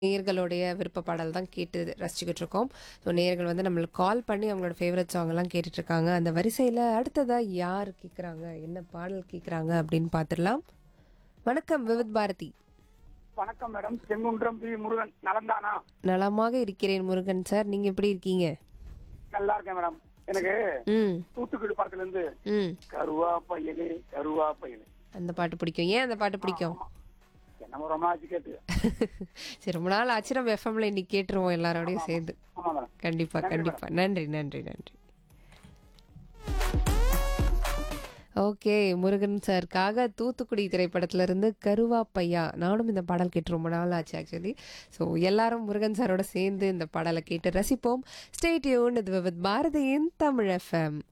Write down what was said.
நேயர்களுடைய விருப்ப பாடல் தான் கேட்டு ரசிச்சுக்கிட்டு இருக்கோம் ஸோ நேயர்கள் வந்து நம்மளுக்கு கால் பண்ணி அவங்களோட ஃபேவரட் சாங் எல்லாம் கேட்டுட்டு இருக்காங்க அந்த வரிசையில் அடுத்ததா யார் கேட்குறாங்க என்ன பாடல் கேட்குறாங்க அப்படின்னு பார்த்துடலாம் வணக்கம் விவித் பாரதி வணக்கம் மேடம் செங்குன்றம் பி முருகன் நலந்தானா நலமாக இருக்கிறேன் முருகன் சார் நீங்க எப்படி இருக்கீங்க நல்லா இருக்கேன் மேடம் எனக்கு ம் தூத்துக்குடி படத்துல இருந்து ம் கருவா பையனே கருவா பையனே அந்த பாட்டு பிடிக்கும் ஏன் அந்த பாட்டு பிடிக்கும் என்னமோ ரொம்ப ஆச்சு கேட்டு சரி ரொம்ப நாள் ஆச்சு நம்ம எஃப்எம்ல இன்னைக்கு கேட்டுருவோம் எல்லாரோடையும் சேர்ந்து ஆமா மேடம் கண்டிப்பா கண்டிப்பா நன்றி நன்றி நன்றி ஓகே முருகன் சாருக்காக தூத்துக்குடி திரைப்படத்துல இருந்து கருவா பையா நானும் இந்த பாடல் கேட்டு ரொம்ப நாள் ஆச்சு ஆக்சுவலி ஸோ எல்லாரும் முருகன் சாரோட சேர்ந்து இந்த பாடலை கேட்டு ரசிப்போம் ஸ்டேட்யூன் இது வித் பாரதியின் தமிழ் எஃப்எம்